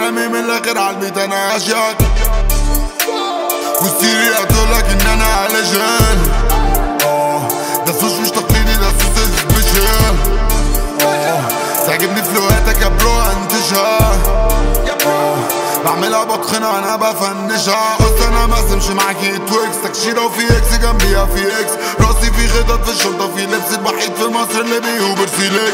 كلامي من الاخر عالبيت انا اشياك وستيري هتقولك ان انا علشان اه ده صوص مش تقليدي ده صوص سبيشال اه تعجبني فلوقاتك يا برو انتشها اه بعملها بتخنها انا بفنشها اصل انا ما اسمش معاكي تويكس تكشيره وفي اكس جنبيها في اكس راسي في خطط في الشنطه في لبس الوحيد في مصر اللي بيوبر سيليك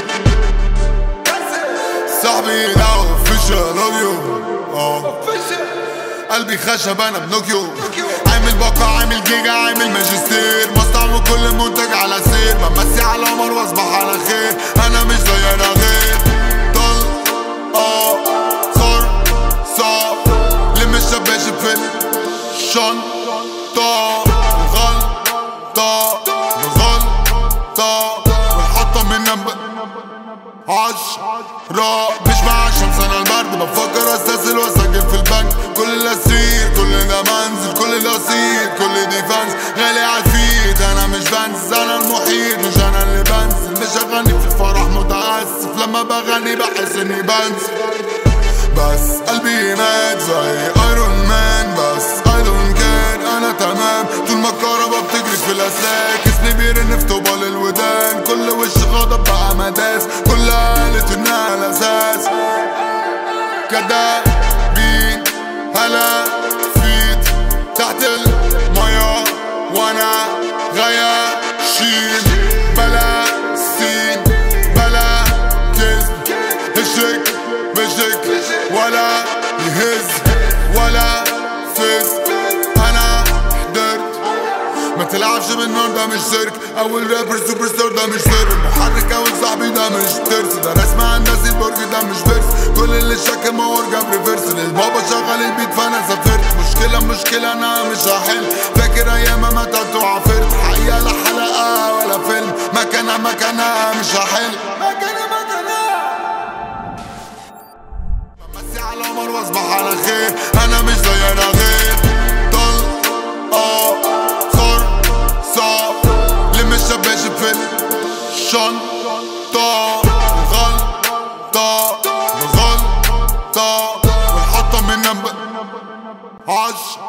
صاحبي ده اوفيشال اوديو اه قلبي خشب انا بنوكيو عامل باقة عامل جيجا عامل ماجستير مصنع وكل منتج على سير بمسي على قمر واصبح على خير انا مش زي انا غير طل اه صار صعب لم الشباش في الشنطة غلطة غلطة والحطة من نب عشرة مش مع الشمس انا البرد بفكر استسهل واسجل في البنك كل الاسير كل ده منزل كل الاسير كل دي فانز غالي عالفيد انا مش بنزل انا المحيط مش انا اللي بنزل مش اغني في الفرح متاسف لما بغني بحس اني بنزل بس قلبي مات زي ايرون مان بس اي دونت كير انا تمام طول ما الكهربا بتجري في الاسلاك اسمي بيرن في طوبة الودان كل وش غضب بقى مداس كل قالت انها الاساس كدابين هلا فيت تحت المية وانا غياشين بلا سين بلا كذب هشك بشك ولا يهز ولا فز انا حضرت ما تلعبش بالنار ده مش سيرك اول رابر سوبر ستار ده مش سر المحرك اول صاحبي ده مش ترس ده رسم هندسي البرج ده مش فيرس كل اللي شك مور جاب ريفرس البابا شغل البيت فانا سافرت مشكلة مشكلة انا مش هحل فاكر ايام ما تعبت وعافرت حقيقة لا حلقة ولا فيلم مكانها مكانها مش هحل مكانها مكانها بمسي على قمر واصبح على خير انا مش زي انا غير طل اه صار صعب لم الشباش في الشنطة غلطة غلطة والحطة من نب عشرة